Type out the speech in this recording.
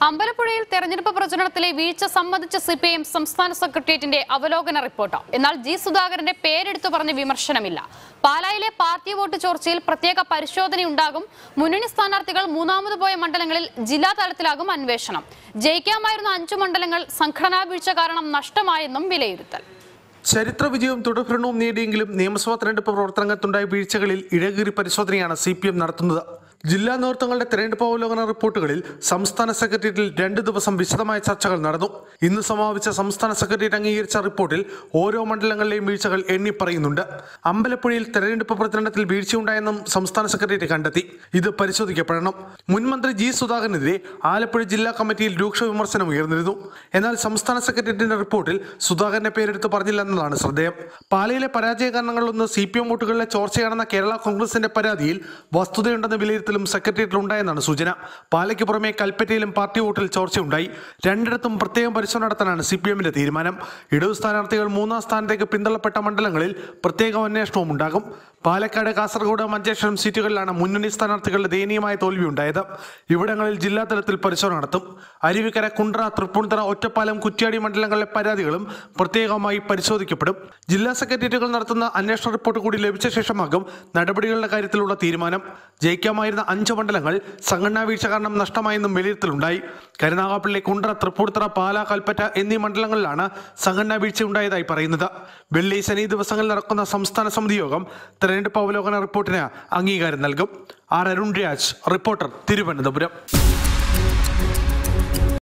അമ്പലപ്പുഴയിൽ തെരഞ്ഞെടുപ്പ് പ്രചരണത്തിലെ വീഴ്ച സംബന്ധിച്ച സിപിഐഎം സംസ്ഥാന സെക്രട്ടേറിയറ്റിന്റെ അവലോകന റിപ്പോർട്ട് എന്നാൽ ജി സുധാകരന്റെ പേരെടുത്തു പറഞ്ഞ് വിമർശനമില്ല പാലായിലെ പാർട്ടി വോട്ട് ചോർച്ചയിൽ പ്രത്യേക പരിശോധനയുണ്ടാകും മുന്നണി സ്ഥാനാർത്ഥികൾ മൂന്നാമത് പോയ മണ്ഡലങ്ങളിൽ ജില്ലാ തലത്തിലാകും അന്വേഷണം ജയിക്കാമായിരുന്ന അഞ്ചു മണ്ഡലങ്ങൾ സംഘടനാ വീഴ്ച കാരണം നഷ്ടമായെന്നും വിലയിരുത്തൽ ചരിത്ര വിജയവും തുടർഭരണവും നേടിയെങ്കിലും നിയമസഭാ തെരഞ്ഞെടുപ്പ് പ്രവർത്തനങ്ങൾക്കുണ്ടായ വീഴ്ചകളിൽ ഇഴകീറി പരിശോധനയാണ് സി പി എം നടത്തുന്നത് ജില്ലാ നേതൃത്വങ്ങളുടെ തെരഞ്ഞെടുപ്പ് അവലോകന റിപ്പോർട്ടുകളിൽ സംസ്ഥാന സെക്രട്ടേറിയറ്റിൽ രണ്ട് ദിവസം വിശദമായ ചർച്ചകൾ നടന്നു ഇന്ന് സമാപിച്ച സംസ്ഥാന സെക്രട്ടേറിയറ്റ് അംഗീകരിച്ച റിപ്പോർട്ടിൽ ഓരോ മണ്ഡലങ്ങളിലെയും വീഴ്ചകൾ എണ്ണി പറയുന്നുണ്ട് അമ്പലപ്പുഴയിൽ തെരഞ്ഞെടുപ്പ് പ്രചരണത്തിൽ വീഴ്ചയുണ്ടായെന്നും സംസ്ഥാന സെക്രട്ടേറിയറ്റ് കണ്ടെത്തി ഇത് പരിശോധിക്കപ്പെടണം മുൻമന്ത്രി ജി സുധാകരനെതിരെ ആലപ്പുഴ ജില്ലാ കമ്മിറ്റിയിൽ രൂക്ഷ വിമർശനം ഉയർന്നിരുന്നു എന്നാൽ സംസ്ഥാന സെക്രട്ടേറിയറ്റിന്റെ റിപ്പോർട്ടിൽ സുധാകരന്റെ പേരെടുത്ത് പറഞ്ഞില്ലെന്നതാണ് ശ്രദ്ധേയം പാലയിലെ പരാജയ കാരണങ്ങളിലൊന്ന് സി പി എം വോട്ടുകളിലെ ചോർച്ചയാണെന്ന കേരള കോൺഗ്രസിന്റെ പരാതിയിൽ വസ്തുതയുണ്ടെന്ന വിലയിരുത്തലും സെക്രട്ടേറിയറ്റിൽ ഉണ്ടായെന്നാണ് സൂചന പാലയ്ക്ക് പുറമെ കൽപ്പറ്റയിലും പാർട്ടി വോട്ടിൽ ചോർച്ചയുണ്ടായി രണ്ടിടത്തും പ്രത്യേകം പരിശോധന നടത്താനാണ് സി പി എമ്മിന്റെ തീരുമാനം ഇടതു സ്ഥാനാർത്ഥികൾ മൂന്നാം സ്ഥാനത്തേക്ക് പിന്തള്ളപ്പെട്ട മണ്ഡലങ്ങളിൽ പ്രത്യേക അന്വേഷണവും ഉണ്ടാകും പാലക്കാട് കാസർഗോഡ് മഞ്ചേശ്വരം സീറ്റുകളിലാണ് മുന്നണി സ്ഥാനാർത്ഥികളുടെ ദയനീയമായ തോൽവി ഉണ്ടായത് ഇവിടങ്ങളിൽ ജില്ലാ തലത്തിൽ പരിശോധന നടത്തും അരുവിക്കര കുണ്ട്ര തൃപ്പൂണിത്തറ ഒറ്റപ്പാലം കുറ്റ്യാടി മണ്ഡലങ്ങളിലെ പരാതികളും പ്രത്യേകമായി പരിശോധിക്കപ്പെടും ജില്ലാ സെക്രട്ടേറിയറ്റുകൾ നടത്തുന്ന അന്വേഷണ റിപ്പോർട്ട് കൂടി ലഭിച്ച ശേഷമാകും നടപടികളുടെ കാര്യത്തിലുള്ള തീരുമാനം ജയിക്കാമായിരുന്ന അഞ്ച് മണ്ഡലങ്ങൾ സംഘടനാ വീഴ്ച കാരണം നഷ്ടമായെന്നും വിലയിരുത്തലുണ്ടായി കരുനാഗപ്പള്ളി കുണ്ട്ര തൃപ്പൂണിത്തറ പാല കൽപ്പറ്റ എന്നീ മണ്ഡലങ്ങളിലാണ് സംഘടനാ വീഴ്ച ഉണ്ടായതായി പറയുന്നത് വെള്ളി ശനി ദിവസങ്ങളിൽ നടക്കുന്ന സംസ്ഥാന സമിതി യോഗം തെരഞ്ഞെടുപ്പ് അവലോകന റിപ്പോർട്ടിന് അംഗീകാരം നൽകും ആർ അരുൺ രാജ് റിപ്പോർട്ടർ തിരുവനന്തപുരം